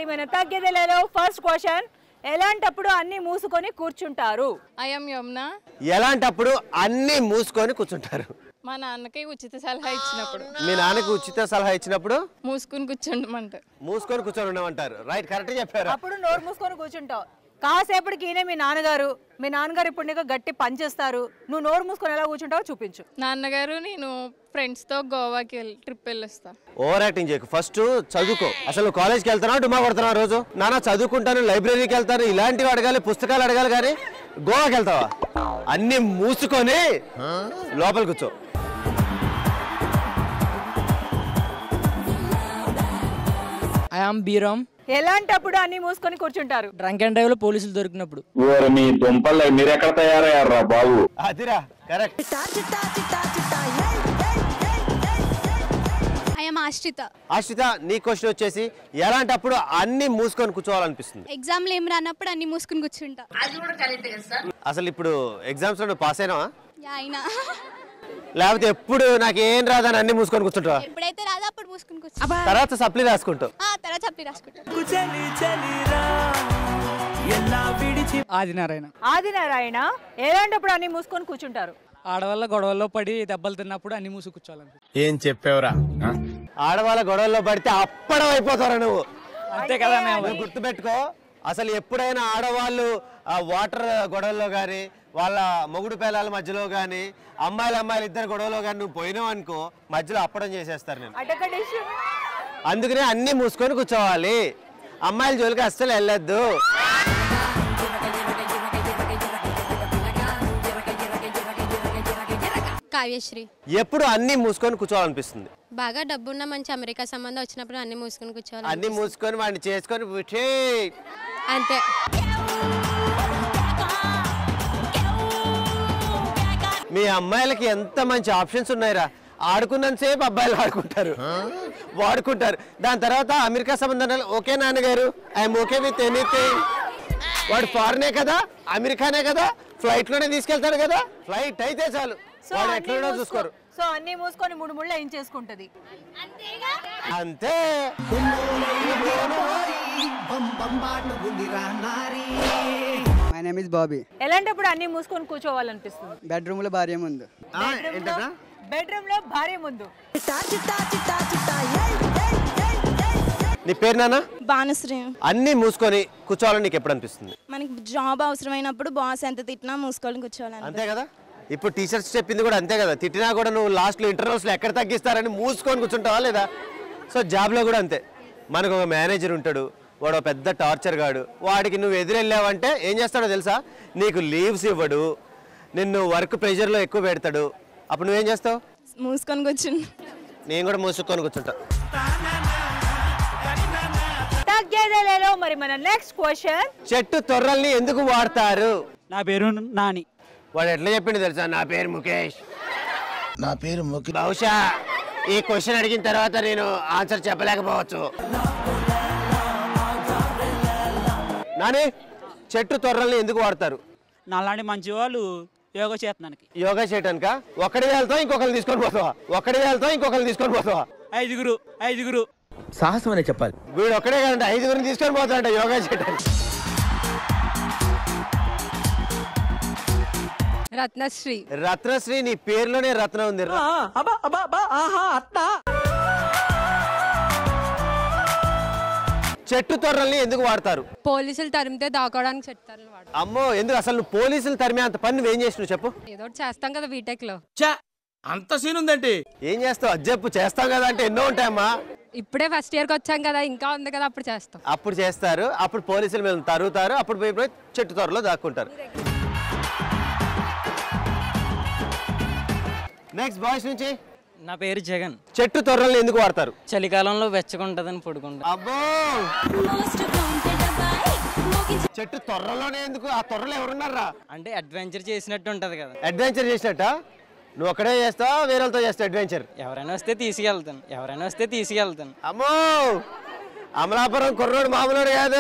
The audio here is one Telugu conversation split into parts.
మన తగ్గేదేలేలో ఫస్ట్ క్వశ్చన్ ఎలాంటప్పుడు అన్ని మూసుకొని కూర్చుంటారు ఐఎమ్ యమున ఎలాంటప్పుడు అన్నీ మూసుకొని కూర్చుంటారు మా నాన్నకి ఉచిత సలహా ఇచ్చినప్పుడు మీ నాన్నకు ఉచిత సలహా ఇచ్చినప్పుడు మూసుకుని కూర్చోండమంట మూసుకొని కూర్చొని ఉండమంటారు రైట్ కరెక్ట్ చెప్పారు అప్పుడు నోరు మూసుకొని కూర్చుంటావు కాసేపటికి ఈయన మీ నాన్నగారు మీ నాన్నగారు ఇప్పుడు నీకు గట్టి పని చేస్తారు నువ్వు నోరు మూసుకొని ఎలా కూర్చుంటావో చూపించు నాన్నగారు నేను ఫ్రెండ్స్తో గోవాకి వెళ్ళి ట్రిప్ వెళ్ళొస్తా ఓవర్ యాక్టింగ్ చేయకు ఫస్ట్ చదువుకో అసలు నువ్వు కాలేజ్కి వెళ్తున్నావు డుమా కొడుతున్నావు రోజు నాన్న చదువుకుంటాను లైబ్రరీకి వెళ్తాను ఇలాంటివి అడగాలి పుస్తకాలు అడగాలి కానీ గోవాకి వెళ్తావా అన్ని మూసుకొని లోపల కూర్చో ఐ ఆమ్ బీరామ్ ఎలాంటప్పుడు అన్ని మూసుకొని కూర్చుంటారు డ్రంక్ అండ్ డ్రైవ్ లో పోలీసులు దొరికినప్పుడు ఓరి మీ దుంపల్లో మీరు ఎక్కడ తయారయ్యారా బాబు అదిరా కరెక్ట్ ఐఎమ్ ఆశ్రిత ఆశ్రిత నీ క్వశ్చన్ వచ్చేసి ఎలాంటప్పుడు అన్ని మూసుకొని కూర్చోవాలనిపిస్తుంది ఎగ్జామ్లు ఏం రానప్పుడు అన్ని మూసుకుని కూర్చుంటా అసలు ఇప్పుడు ఎగ్జామ్స్ లో నువ్వు పాస్ అయినావా యా అయినా లేకపోతే ఎప్పుడు నాకు ఏం రాదని అన్ని మూసుకొని కూర్చుంటావా ఎప్పుడైతే రాదో అప్పుడు మూసుకుని కూర్చుంటా తర్వాత సప్లీ రాసుకుంటావు ఆ, తర్వాత చెప్పి రాసుకుంటా ఆదినారాయణ ఆదినారాయణ ఎలాంటప్పుడు అన్ని మూసుకొని కూర్చుంటారు ఆడవాళ్ళ గొడవల్లో పడి దెబ్బలు తిన్నప్పుడు అన్ని మూసు కూర్చోవాలని ఏం చెప్పావురా ఆడవాళ్ళ గొడవల్లో పడితే అప్పడం అయిపోతారా నువ్వు అంతే కదా నువ్వు గుర్తుపెట్టుకో అసలు ఎప్పుడైనా ఆడవాళ్ళు ఆ వాటర్ గొడవల్లో కానీ వాళ్ళ మొగుడు పేలాల మధ్యలో కానీ అమ్మాయిలు అమ్మాయిలు ఇద్దరు గొడవలో కానీ నువ్వు పోయినావు అనుకో మధ్యలో అప్పడం చేసేస్తారు నేను అటొకటి issue. అందుకనే అన్ని మూసుకొని కూర్చోవాలి అమ్మాయిల జోలికి అస్సలు వెళ్ళొద్దు కావ్యశ్రీ ఎప్పుడు అన్ని మూసుకొని కూర్చోవాలనిపిస్తుంది బాగా డబ్బున్న మంచి అమెరికా సంబంధం వచ్చినప్పుడు అన్ని మూసుకుని కూర్చోవాలి అన్ని మూసుకొని వాడిని చేసుకొని విటే. అంతే మీ అమ్మాయిలకి ఎంత మంచి ఆప్షన్స్ ఉన్నాయిరా ఆడుకున్నంతసేపు అబ్బాయిలు ఆడుకుంటారు వాడుకుంటారు దాని తర్వాత అమెరికా సంబంధాలు ఓకే నాన్నగారు ఐఎమ్ ఓకే విత్ ఎనీథింగ్ వాడు ఫారినే కదా అమెరికానే కదా ఫ్లైట్ లోనే తీసుకెళ్తాడు కదా ఫ్లైట్ అయితే చాలు సో వాడు అన్ని ఎట్లా మూసుకో- చూసుకోరు సో అన్ని మూసుకొని మూడు ముళ్ళు ఏం చేసుకుంటది అంతే మై నేమ్ ఇస్ బాబీ ఎలాంటప్పుడు అన్ని మూసుకొని కూర్చోవాలనిపిస్తుంది బెడ్రూమ్ లో భార్య ముందు బెడ్రూమ్ లో భార్య ముందు నీ పేరు నాన్న బానుశ్రీ అన్ని మూసుకొని కూర్చోవాలని నీకు ఎప్పుడు అనిపిస్తుంది మనకి జాబ్ అవసరమైనప్పుడు బాస్ ఎంత తిట్టినా మూసుకొని కూర్చోవాలని అంతే కదా ఇప్పుడు టీచర్స్ చెప్పింది కూడా అంతే కదా తిట్టినా కూడా నువ్వు లాస్ట్లో ఇంటర్వల్స్లో ఎక్కడ తగ్గిస్తారని మూసుకొని కూర్చుంటావా లేదా సో జాబ్లో కూడా అంతే మనకు ఒక మేనేజర్ ఉంటాడు వాడు ఒక పెద్ద టార్చర్ గాడు వాడికి నువ్వు ఎదురెళ్ళావంటే ఏం చేస్తాడో తెలుసా నీకు లీవ్స్ ఇవ్వడు నిన్ను వర్క్ ప్రెషర్లో ఎక్కువ పెడతాడు అప్పుడు నువ్వేం చేస్తావు మూసుకొని కూర్చుని నేను కూడా మూసుకొని కూర్చుంటా తగ్గేదేలేలో మరి మన నెక్స్ట్ క్వశ్చన్ చెట్టు తొర్రల్ని ఎందుకు వాడతారు నా పేరు నాని వాడు ఎట్లా చెప్పిండు తెలుసా నా పేరు ముఖేష్ నా పేరు ముఖి బహుశా ఈ క్వశ్చన్ అడిగిన తర్వాత నేను ఆన్సర్ చెప్పలేకపోవచ్చు నాని చెట్టు తొర్రల్ని ఎందుకు వాడతారు నాలాంటి మంచి వాళ్ళు యోగా చేస్తున్నానికి యోగా చేయటానిక ఒకటి వెళ్తావు ఇంకొకరిని తీసుకొని పోతావా ఒకటి వెళ్తావు ఇంకొకరిని తీసుకొని పోతావా ఐదుగురు ఐదుగురు సాహసం అనే చెప్పాలి వీడు ఒక్కడే కదండి ఐదుగురిని తీసుకొని పోతాడంట యోగా చేయడానికి రత్నశ్రీ రత్నశ్రీ నీ పేరులోనే రత్నం ఉంది చెట్టు తొర్రల్ని ఎందుకు వాడతారు పోలీసులు తరిమితే దాకోవడానికి చెప్తారు వాడు అమ్మో ఎందుకు అసలు నువ్వు పోలీసులు తరిమే అంత పని నువ్వేం చేసినావు చెప్పు ఏదో ఒకటి చేస్తాం కదా బీటెక్ లో అంత సీన్ ఉందంటే ఏం చేస్తావు అది చెప్పు చేస్తాం కదా అంటే ఎన్నో ఉంటాయమ్మా ఇప్పుడే ఫస్ట్ ఇయర్కి వచ్చాం కదా ఇంకా ఉంది కదా అప్పుడు చేస్తాం అప్పుడు చేస్తారు అప్పుడు పోలీసులు మేము తరుగుతారు అప్పుడు పోయి పోయి చెట్టు త్వరలో దాక్కుంటారు నెక్స్ట్ బాయ్స్ నుంచి నా పేరు జగన్ చెట్టు తొర్రల్ని ఎందుకు వాడతారు చలికాలంలో వెచ్చగుంటదని పడుకుంటా అబ్బో చెట్టు తొర్రలోనే ఎందుకు ఆ తొర్రలో ఎవరున్నారా అంటే అడ్వెంచర్ చేసినట్టు ఉంటది కదా అడ్వెంచర్ చేసినట్ట నువ్వు ఒక్కడే చేస్తావా వేరే వాళ్ళతో చేస్తావు అడ్వెంచర్ ఎవరైనా వస్తే తీసుకెళ్తాను ఎవరైనా వస్తే తీసుకెళ్తాను అమ్మో అమలాపురం కుర్రోడు మామూలుడు కాదు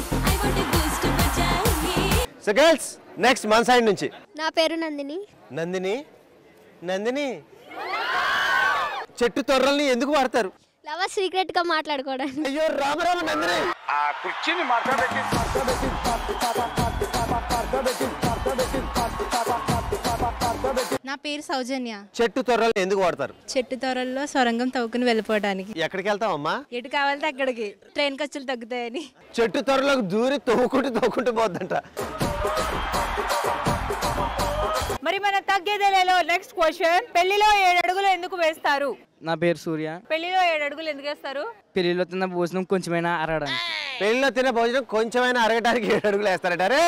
సో గర్ల్స్ నెక్స్ట్ మన సైడ్ నుంచి నా పేరు నందిని నందిని నందిని చెట్టు తొర్రల్ని ఎందుకు వాడతారు లవర్ సీక్రెట్ గా మాట్లాడుకోవడానికి అయ్యో రామరామ నందిని నా పేరు సౌజన్య చెట్టు తొర్రలు ఎందుకు వాడతారు చెట్టు తొరల్లో సొరంగం తవ్వుకుని వెళ్ళిపోవడానికి ఎక్కడికి వెళ్తావమ్మా ఎటు కావాలంటే అక్కడికి ట్రైన్ ఖర్చులు తగ్గుతాయని చెట్టు త్వరలోకి దూరి తవ్వుకుంటూ తవ్వుకుంటూ పోద్దంట మరి మన తగ్గేదేలేలో నెక్స్ట్ క్వశ్చన్ పెళ్లిలో ఏడు అడుగులు ఎందుకు వేస్తారు నా పేరు సూర్య పెళ్లిలో ఏడు అడుగులు ఎందుకు వేస్తారు పెళ్లిలో తిన్న భోజనం కొంచెమైనా అరగడానికి పెళ్ళిలో తినే భోజనం కొంచెమైనా అరగడానికి ఏడు అడుగులు వేస్తారట రే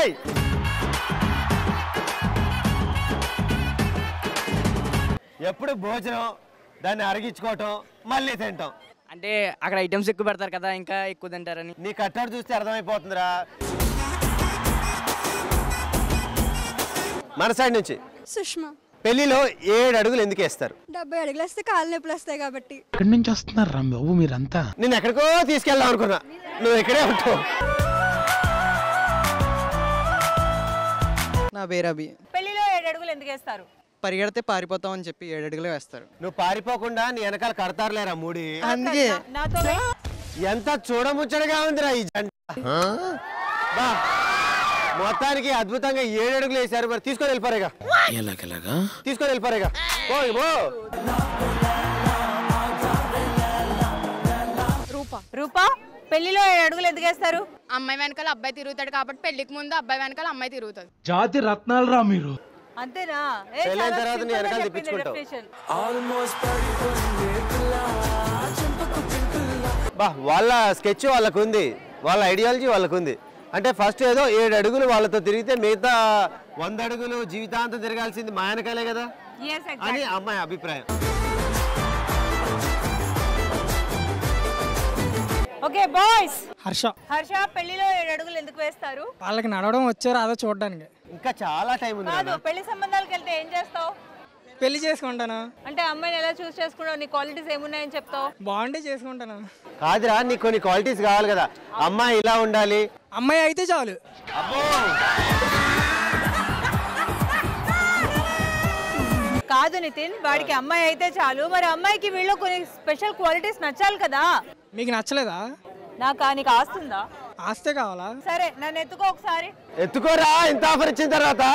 ఎప్పుడు భోజనం దాన్ని అరగించుకోవటం మళ్ళీ తింటాం అంటే అక్కడ ఐటమ్స్ ఎక్కువ పెడతారు కదా ఇంకా ఎక్కువ తింటారని నీ కట్టాడు చూస్తే అర్థమైపోతుందిరా మన సైడ్ నుంచి సుష్మా పెళ్లిలో ఏడు అడుగులు ఎందుకు వేస్తారు డెబ్బై అడుగులు వస్తే కాళ్ళు నొప్పులు వస్తాయి కాబట్టి ఎక్కడి నుంచి వస్తున్నారు రా బాబు మీరంతా నేను ఎక్కడికో తీసుకెళ్దాం అనుకున్నా నువ్వు ఇక్కడే ఉంటావు నా పేరు అభి పెళ్లిలో ఏడు అడుగులు ఎందుకు వేస్తారు పరిగెడితే పారిపోతాం అని చెప్పి ఏడు అడుగులు వేస్తారు నువ్వు పారిపోకుండా నీ వెనకాల కడతారులేరా మూడి అందుకే నాతో వే. ఎంత చూడముచ్చటగా ఉందిరా ఈ జంట బా మొత్తానికి అద్భుతంగా ఏడు అడుగులు వేశారు మరి తీసుకొని వెళ్ళిపోరేగా ఎలాగెలాగా తీసుకొని వెళ్ళిపోరేగా పో పో రూపా పెళ్లిలో ఏడు అడుగులు ఎందుకు వేస్తారు అమ్మాయి వెనకాల అబ్బాయి తిరుగుతాడు కాబట్టి పెళ్లికి ముందు అబ్బాయి వెనకాల అమ్మాయి తిరుగుతుంది జాతి రత్నాలు రా మీరు అంతేనా ఏ, పెళ్ళైన చాలా తర్వాత నీ simple గా వెనకాల చెప్పింది తిప్పించుకుంటావు. definition. బా వాళ్ళ స్కెచ్ వాళ్ళకు ఉంది వాళ్ళ ఐడియాలజీ వాళ్ళకు ఉంది అంటే ఫస్ట్ ఏదో ఏడు అడుగులు వాళ్ళతో తిరిగితే మిగతా వంద అడుగులు జీవితాంతం తిరగాల్సింది మా వెనకాలే కదా Yes, exactly. అని అమ్మాయి అభిప్రాయం ఓకే బాయ్స్ హర్ష హర్ష పెళ్లిలో ఏడు అడుగులు ఎందుకు వేస్తారు వాళ్ళకి నడవడం వచ్చే రాదో చూడడానికి ఇంకా చాలా టైం ఉంది కాదు నాన్న. పెళ్లి సంబంధాలకు వెళ్తే ఏం చేస్తావు పెళ్లి చేసుకుంటాను అంటే అమ్మాయిని ఎలా చూస్ చేసుకున్నావు నీ క్వాలిటీస్ ఏమున్నాయని చెప్తావు బాగుంటే చేసుకుంటాను కాదురా నీకు కొన్ని క్వాలిటీస్ కావాలి కదా అమ్మాయి ఇలా ఉండాలి అమ్మాయి అయితే చాలు అబ్బో కాదు నితిన్ వాడికి అమ్మాయి అయితే చాలు మరి అమ్మాయికి వీళ్ళు కొన్ని స్పెషల్ క్వాలిటీస్ నచ్చాలి కదా మీకు నచ్చలేదా నాకా నీకు ఆస్తుందా ఆస్తే కావాలా సరే నన్ను ఎత్తుకో ఒకసారి ఎత్తుకోరా ఇంత ఆఫర్ ఇచ్చిన తర్వాత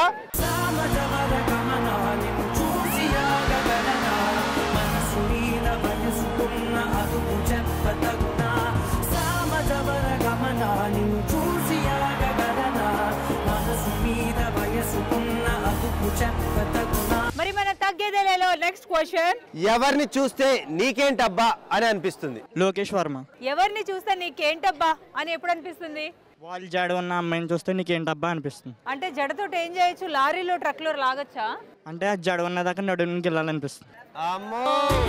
మరి మన తగ్గేదేలేలో నెక్స్ట్ క్వశ్చన్ ఎవరిని చూస్తే నీకేంటబ్బా అని అనిపిస్తుంది లోకేష్ వర్మ ఎవరిని చూస్తే నీకేంటబ్బా అని ఎప్పుడు అనిపిస్తుంది వాళ్ళు జాడ ఉన్న అమ్మాయిని చూస్తే నీకేంటబ్బా అనిపిస్తుంది అంటే జడతోటి ఏం చేయొచ్చు లారీలో ట్రక్లో లాగొచ్చా అంటే ఆ జడ ఉన్నదాకా నడుముకి వెళ్ళాలనిపిస్తుంది అమ్మో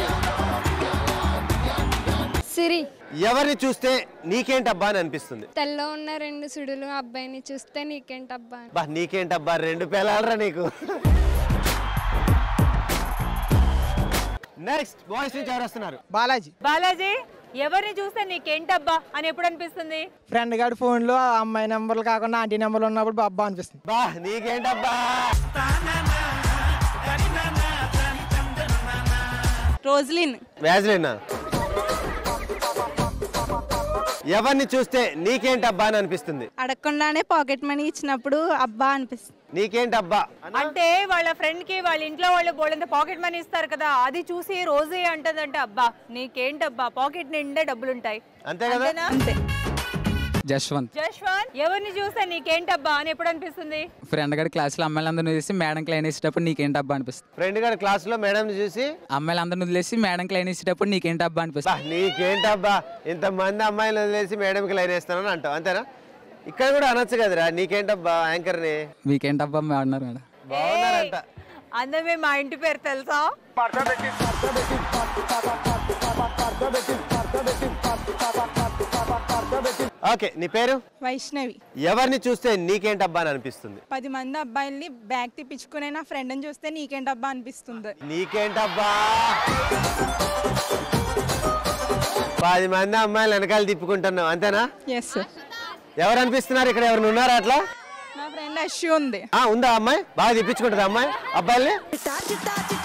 సిరి ఎవరిని చూస్తే నీకేంటబ్బా అని అనిపిస్తుంది తెల్లో ఉన్న రెండు సుడులు అబ్బాయిని చూస్తే నీకేంటబ్బా అని. బా నీకేంటబ్బా రెండు పిల్లలరా నీకు నెక్స్ట్ బాయ్స్ నుంచి ఎవరు వస్తున్నారు బాలాజీ బాలాజీ ఎవరిని చూస్తే నీకేంటబ్బా అని ఎప్పుడు అనిపిస్తుంది ఫ్రెండ్ గారి ఫోన్లో అమ్మాయి నెంబర్లు కాకుండా ఆంటీ నెంబర్లు ఉన్నప్పుడు బాబా అనిపిస్తుంది బా నీకేంటబ్బా రోజ్లిన్ వ్యాజ్లిన్ ఎవరిని చూస్తే నీకేంటబ్బా అని అనిపిస్తుంది అడగకుండానే పాకెట్ మనీ ఇచ్చినప్పుడు అబ్బా అనిపిస్తుంది నీకేంటబ్బా అంటే వాళ్ళ ఫ్రెండ్ కి వాళ్ళ ఇంట్లో వాళ్ళు బోళ్ళంత పాకెట్ మనీ ఇస్తారు కదా అది చూసి రోజే అంటదంటే అబ్బా నీకేంటబ్బా పాకెట్ నిండా డబ్బులు ఉంటాయి అంతే కదా అంతేనా? అంతే జశ్వంత్ జశ్వంత్ ఎవరిని చూస్తే నీకేంటబ్బా అని ఎప్పుడు అనిపిస్తుంది ఫ్రెండ్ గారి క్లాస్లో అమ్మాయిలందరిని వదిలేసి మేడం క్లైన్ వేసేటప్పుడు నీకేంటబ్బా అనిపిస్తుంది ఫ్రెండ్ గారి క్లాస్ లో మేడం చూసి అమ్మాయిలందరిని వదిలేసి మేడం క్లైన్ వేసేటప్పుడు నీకేంటబ్బా బా అనిపిస్తుంది నీకేంటబ్బా ఇంతమంది అమ్మాయిలు వదిలేసి మేడంకి లైన్ వేస్తానని అంటావు అంతేనా ఇక్కడ కూడా అనొచ్చు కదరా నీకేంటబ్బా యాంకర్ని మీకేంటబ్బా అన్నారు మేడం బాగున్నారంట అందమే మా ఇంటి పేరు తెలుసా ఓకే నీ పేరు వైష్ణవి ఎవరిని చూస్తే నీకేంటబ్బా అని అనిపిస్తుంది పది మంది అబ్బాయిల్ని బ్యాగ్ తిప్పించుకునే నా ఫ్రెండ్ని చూస్తే నీకేంటబ్బా అనిపిస్తుంది నీకేంటబ్బా పది మంది అమ్మాయిలు వెనకాల తిప్పుకుంటున్నావు అంతేనా ఎస్ ఎవరు అనిపిస్తున్నారు ఇక్కడ ఎవరు ఉన్నారా అట్లా నా ఫ్రెండ్ అశ్యు ఉంది ఆ ఉందా అమ్మాయి బాగా తిప్పించుకుంటుందా అమ్మాయి అబ్బాయిల్ని